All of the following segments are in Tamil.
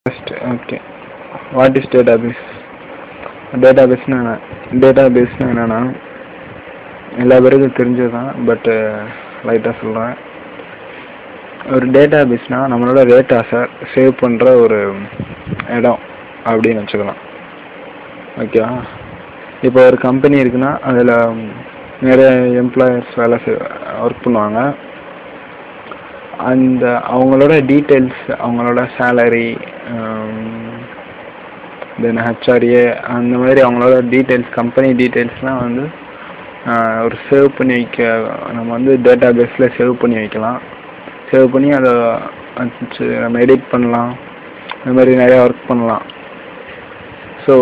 first okay what is database டேட்டாபேஸ்னா என்ன டேட்டாபேஸ்னா என்னன்னா எல்லா பேருக்கும் தெரிஞ்சது தான் பட்டு லைட்டாக சொல்கிறேன் ஒரு டேட்டாபேஸ்னால் நம்மளோட டேட்டாஸை சேவ் பண்ணுற ஒரு இடம் அப்படின்னு வச்சுக்கலாம் ஓகேவா இப்போ ஒரு கம்பெனி இருக்குன்னா அதில் நிறைய எம்ப்ளாயர்ஸ் வேலை செய் ஒர்க் பண்ணுவாங்க அந்த அவங்களோட டீட்டெயில்ஸ் அவங்களோட சேலரி தென் ஹெச்ஆர்ஏ அந்த மாதிரி அவங்களோட டீட்டெயில்ஸ் கம்பெனி டீட்டெயில்ஸ்லாம் வந்து ஒரு சேவ் பண்ணி வைக்க நம்ம வந்து டேட்டா பேஸில் சேவ் பண்ணி வைக்கலாம் சேவ் பண்ணி அதை வச்சு நம்ம எடிட் பண்ணலாம் இந்த மாதிரி நிறையா ஒர்க் பண்ணலாம் ஸோ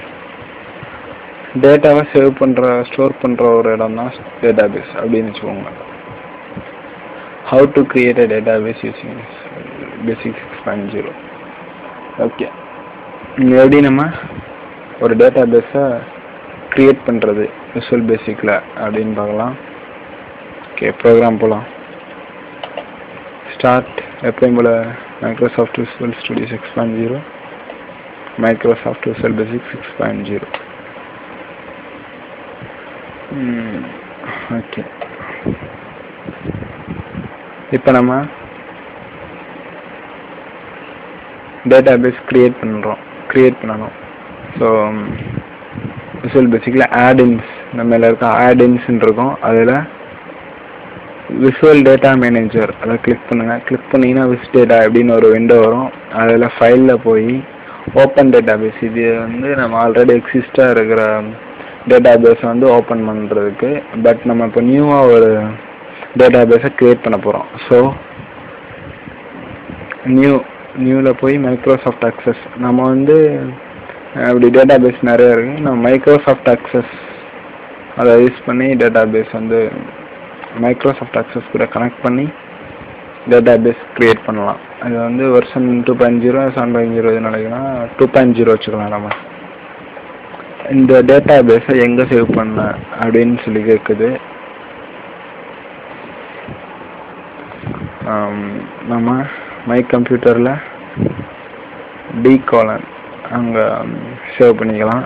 டேட்டாவை சேவ் பண்ணுற ஸ்டோர் பண்ணுற ஒரு இடம் தான் டேட்டா பேஸ் அப்படின்னு வச்சுக்கோங்க how to create a database using basic 6.0 okay எப்படி நம்ம ஒரு டேட்டா பேஸை க்ரியேட் பண்ணுறது விசுவல் பேசிக்கில் அப்படின்னு பார்க்கலாம் ஓகே ப்ரோக்ராம் போகலாம் ஸ்டார்ட் எப்பயும் போல் Microsoft Visual Studio six point zero Microsoft Visual Basic six point zero okay இப்போ நம்ம டேட்டா பேஸ் க்ரியேட் பண்ணுறோம் க்ரியேட் பண்ணணும் ஸோ விசுவல் பேசிக்கில் ஆடின்ஸ் நம்ம இருக்க ஆடின்ஸ்ன்னு இருக்கும் அதில் விசுவல் டேட்டா மேனேஜர் அதை கிளிக் பண்ணுங்கள் கிளிக் பண்ணிங்கன்னா விஸ் டேட்டா அப்படின்னு ஒரு விண்டோ வரும் அதில் ஃபைலில் போய் ஓப்பன் டேட்டா பேஸ் இது வந்து நம்ம ஆல்ரெடி எக்ஸிஸ்டாக இருக்கிற டேட்டா பேஸை வந்து ஓப்பன் பண்ணுறதுக்கு பட் நம்ம இப்போ நியூவாக ஒரு டேட்டா பேஸை க்ரியேட் பண்ண போகிறோம் ஸோ நியூ நியூவில் போய் மைக்ரோசாஃப்ட் அக்சஸ் நம்ம வந்து அப்படி டேட்டா பேஸ் நிறைய இருக்குது நம்ம மைக்ரோசாஃப்ட் அக்சஸ் அதை யூஸ் பண்ணி டேட்டா பேஸ் வந்து மைக்ரோசாஃப்ட் அக்சஸ் கூட கனெக்ட் பண்ணி டேட்டா பேஸ் க்ரியேட் பண்ணலாம் அது வந்து version two point zero seven point zero இது நினைக்கலாம் டூ பாயிண்ட் ஜீரோ வச்சுக்கலாம் நம்ம இந்த டேட்டா பேஸை எங்கே சேவ் பண்ண அப்படின்னு சொல்லி கேட்குது நம்ம மை கம்ப்யூட்டரில் டி காலன் அங்கே சேவ் பண்ணிக்கலாம்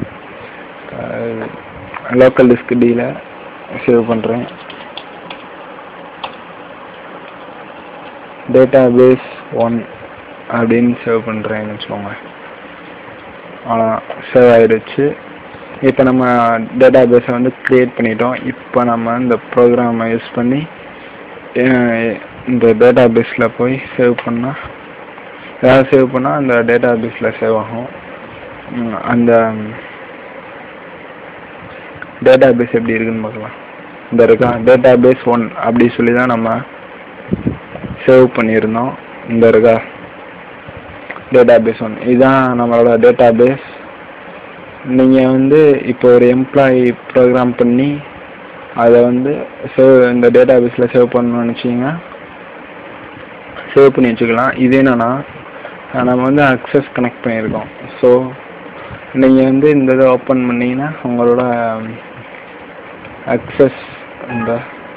லோக்கல் டிஸ்க் டியில் சேவ் பண்ணுறேன் டேட்டா பேஸ் ஒன் அப்படின்னு சேவ் பண்ணுறேன்னு வச்சுக்கோங்க அவ்வளோ சேவ் ஆகிடுச்சு இப்போ நம்ம டேட்டா பேஸை வந்து க்ரியேட் பண்ணிட்டோம் இப்போ நம்ம இந்த ப்ரோக்ராமை யூஸ் பண்ணி இந்த டேட்டா பேஸில் போய் சேவ் பண்ணால் ஏதாவது சேவ் பண்ணால் அந்த டேட்டா பேஸில் சேவ் ஆகும் அந்த டேட்டா பேஸ் எப்படி இருக்குன்னு பார்க்கலாம் இந்த இருக்கா டேட்டா பேஸ் ஒன் அப்படி சொல்லி தான் நம்ம சேவ் பண்ணியிருந்தோம் இந்த இருக்கா டேட்டா பேஸ் ஒன் இதுதான் நம்மளோட டேட்டா பேஸ் நீங்கள் வந்து இப்போ ஒரு எம்ப்ளாயி ப்ரோக்ராம் பண்ணி அதை வந்து சேவ் இந்த டேட்டா பேஸில் சேவ் பண்ணணும்னு நினச்சிங்கன்னா சேவ் பண்ணி வச்சுக்கலாம் இது என்னென்னா நம்ம வந்து அக்சஸ் கனெக்ட் பண்ணியிருக்கோம் ஸோ நீங்கள் வந்து இந்த இதை ஓப்பன் பண்ணிங்கன்னா உங்களோட அக்சஸ் இந்த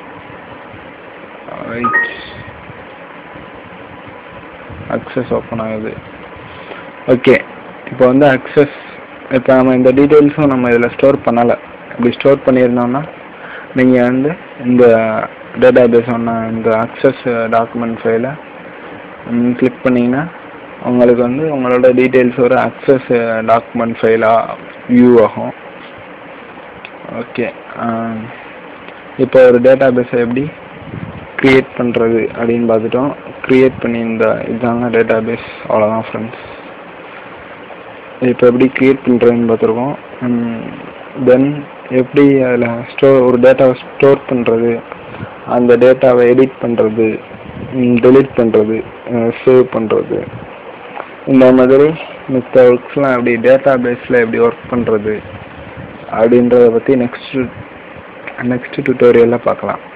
அக்சஸ் ஓப்பன் ஆகுது ஓகே இப்போ வந்து அக்சஸ் இப்போ நம்ம இந்த டீட்டெயில்ஸும் நம்ம இதில் ஸ்டோர் பண்ணலை இப்படி ஸ்டோர் பண்ணியிருந்தோம்னா நீங்கள் வந்து இந்த டேட்டா பேஸ் ஒன்று இந்த அக்சஸ் டாக்குமெண்ட் ஃபைலை கிளிக் பண்ணிங்கன்னா உங்களுக்கு வந்து உங்களோட டீட்டெயில்ஸ் ஒரு அக்சஸ் டாக்குமெண்ட் ஃபைலாக வியூ ஆகும் ஓகே இப்போ ஒரு டேட்டா பேஸை எப்படி க்ரியேட் பண்ணுறது அப்படின்னு பார்த்துட்டோம் க்ரியேட் பண்ணி இந்த இதுதாங்க டேட்டா பேஸ் அவ்வளோதான் ஃப்ரெண்ட்ஸ் இப்போ எப்படி க்ரியேட் பண்ணுறதுன்னு பார்த்துருக்கோம் தென் எப்படி அதில் ஸ்டோர் ஒரு டேட்டாவை ஸ்டோர் பண்ணுறது அந்த டேட்டாவை எடிட் பண்ணுறது டெலிட் பண்ணுறது சேவ் பண்ணுறது இந்த மாதிரி மித்த ஒர்க்ஸ்லாம் எப்படி டேட்டா பேஸில் எப்படி ஒர்க் பண்ணுறது அப்படின்றத பற்றி நெக்ஸ்ட் நெக்ஸ்ட் டுட்டோரியலில் பார்க்கலாம்